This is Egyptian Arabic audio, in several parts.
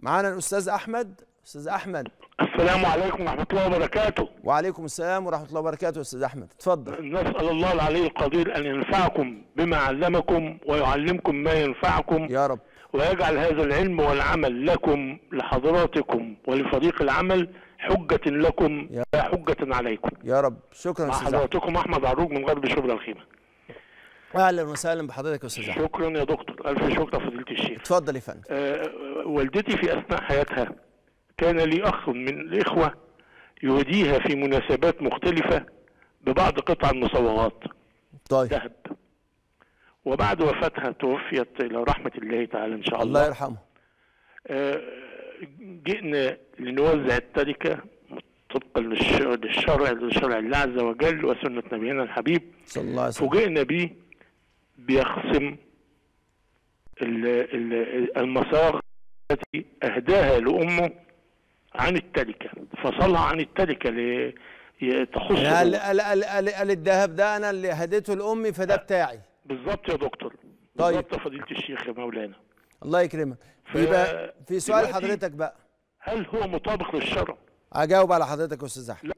معانا الاستاذ احمد استاذ احمد السلام عليكم ورحمة الله وبركاته وعليكم السلام ورحمه الله وبركاته استاذ احمد اتفضل نسأل الله العلي القدير أن ينفعكم بما علمكم ويعلمكم ما ينفعكم يا رب ويجعل هذا العلم والعمل لكم لحضراتكم ولفريق العمل حجة لكم يا- لا حجة عليكم يا رب شكرا مع استاذ احمد حضراتكم أحمد عروج من غرب شبرا الخيمة اهلا وسهلا بحضرتك يا استاذ احمد شكرا يا دكتور ألف شكر فضيلة الشيخ اتفضل يا فندم آه، والدتي في أثناء حياتها كان لي أخ من الإخوة يهديها في مناسبات مختلفة ببعض قطع المصوغات طيب ذهب وبعد وفاتها توفيت إلى رحمة الله تعالى إن شاء الله, الله يرحمه آه، جئنا لنوزع التركة طبقا للش- للشرع لشرع الله عز وجل وسنة نبينا الحبيب صلى الله عليه وسلم فوجئنا بيه بيخصم ال- ال- المصاغ التي أهداها لأمه عن التركة فصلها عن التركة لتخص قال قال قال قال قال الذهب ده انا اللي هديته لامي فده بتاعي بالظبط يا دكتور طيب. بالظبط يا فضيلة الشيخ يا مولانا الله يكرمك ف- يبقى في سؤال دلوقتي- حضرتك بقى هل هو مطابق للشرع؟ هجاوب على حضرتك يا استاذ احمد لا.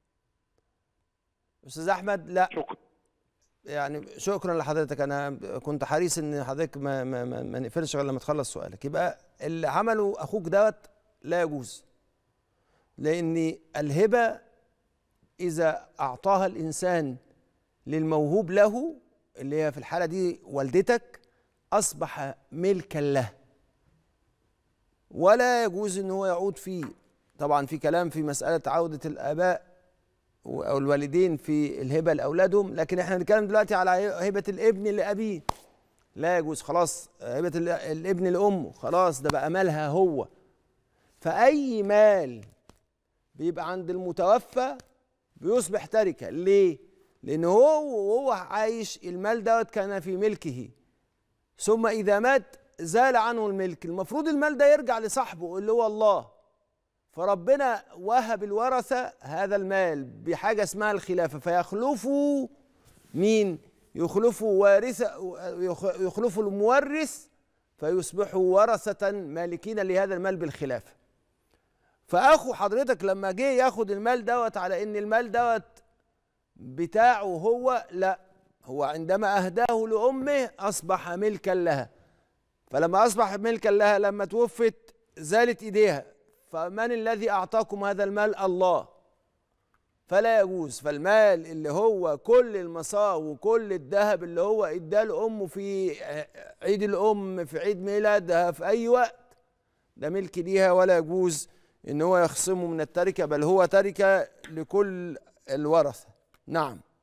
استاذ احمد لا شكرا يعني شكرا لحضرتك انا كنت حريص ان حضرتك ما ما ما, ما نقفلش غير لما تخلص سؤالك يبقى اللي عمله اخوك دوت لا يجوز لان الهبه اذا اعطاها الانسان للموهوب له اللي هي في الحاله دي والدتك اصبح ملكا له ولا يجوز ان هو يعود فيه طبعا في كلام في مساله عوده الاباء او الوالدين في الهبه لاولادهم لكن احنا بنتكلم دلوقتي على هبه الابن لابيه لا يجوز خلاص هبه ال- الابن لامه خلاص ده بقى مالها هو فاي مال بيبقى عند المتوفى بيصبح تركه ليه لان هو وهو عايش المال دوت كان في ملكه ثم اذا مات زال عنه الملك المفروض المال ده يرجع لصاحبه اللي هو الله فربنا وهب الورثة هذا المال بحاجة اسمها الخلافة فيخلفوا مين؟ يخلفوا وارثة يخ- يخلفوا المورث فيصبحوا ورثة مالكين لهذا المال بالخلافة فأخو حضرتك لما جه ياخد المال دوت على إن المال دوت بتاعه هو لا هو عندما أهداه لأمه أصبح ملكا لها فلما أصبح ملكا لها لما توفت زالت إيديها فمن الذي أعطاكم هذا المال الله فلا يجوز فالمال اللي هو كل المصاغ وكل الذهب اللي هو اداه لأمه في عيد الأم في عيد ميلادها في أي وقت ده ملك ليها ولا يجوز إن هو يخصمه من التركة بل هو تركة لكل الورثة نعم